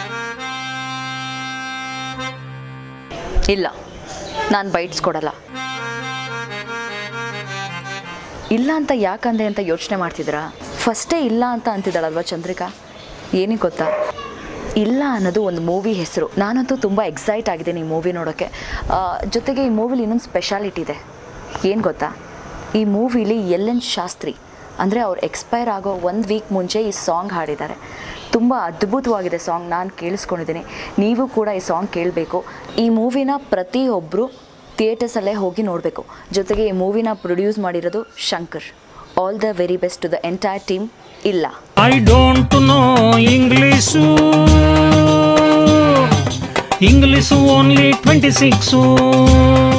ಇಲ್ಲ ನಾನು ಬೈಟ್ಸ್ ಕೊಡಲ್ಲ ಇಲ್ಲ ಅಂತ ಯಾಕಂದೆ ಅಂತ ಯೋಚನೆ ಮಾಡ್ತಿದ್ದೀರಾ ಫಸ್ಟೇ ಇಲ್ಲ ಅಂತ ಅಂತಿದ್ದಾಳಲ್ವ ಚಂದ್ರಿಕಾ ಏನಿಗೆ ಗೊತ್ತಾ ಇಲ್ಲ ಅನ್ನೋದು ಒಂದು ಮೂವಿ ಹೆಸರು ನಾನಂತೂ ತುಂಬ ಎಕ್ಸೈಟ್ ಆಗಿದ್ದೀನಿ ಈ ಮೂವಿ ನೋಡೋಕ್ಕೆ ಆ, ಜೊತೆಗೆ ಈ ಮೂವಿಲಿ ಇನ್ನೊಂದು ಸ್ಪೆಷಾಲಿಟಿ ಇದೆ ಏನು ಗೊತ್ತಾ ಈ ಮೂವಿಲಿ ಎಲ್ ಎನ್ ಶಾಸ್ತ್ರಿ ಅಂದರೆ ಅವ್ರು ಎಕ್ಸ್ಪೈರ್ ಆಗೋ ಒಂದು ವೀಕ್ ಮುಂಚೆ ಈ ಸಾಂಗ್ ಹಾಡಿದ್ದಾರೆ ತುಂಬ ಅದ್ಭುತವಾಗಿದೆ ಸಾಂಗ್ ನಾನು ಕೇಳಿಸ್ಕೊಂಡಿದ್ದೀನಿ ನೀವು ಕೂಡ ಈ ಸಾಂಗ್ ಕೇಳಬೇಕು ಈ ಮೂವಿನ ಪ್ರತಿಯೊಬ್ಬರು ಥಿಯೇಟರ್ಸಲ್ಲೇ ಹೋಗಿ ನೋಡಬೇಕು ಜೊತೆಗೆ ಈ ಮೂವಿನ ಪ್ರೊಡ್ಯೂಸ್ ಮಾಡಿರೋದು Shankar all the very best to the entire team ಇಲ್ಲ I don't know English. English only 26.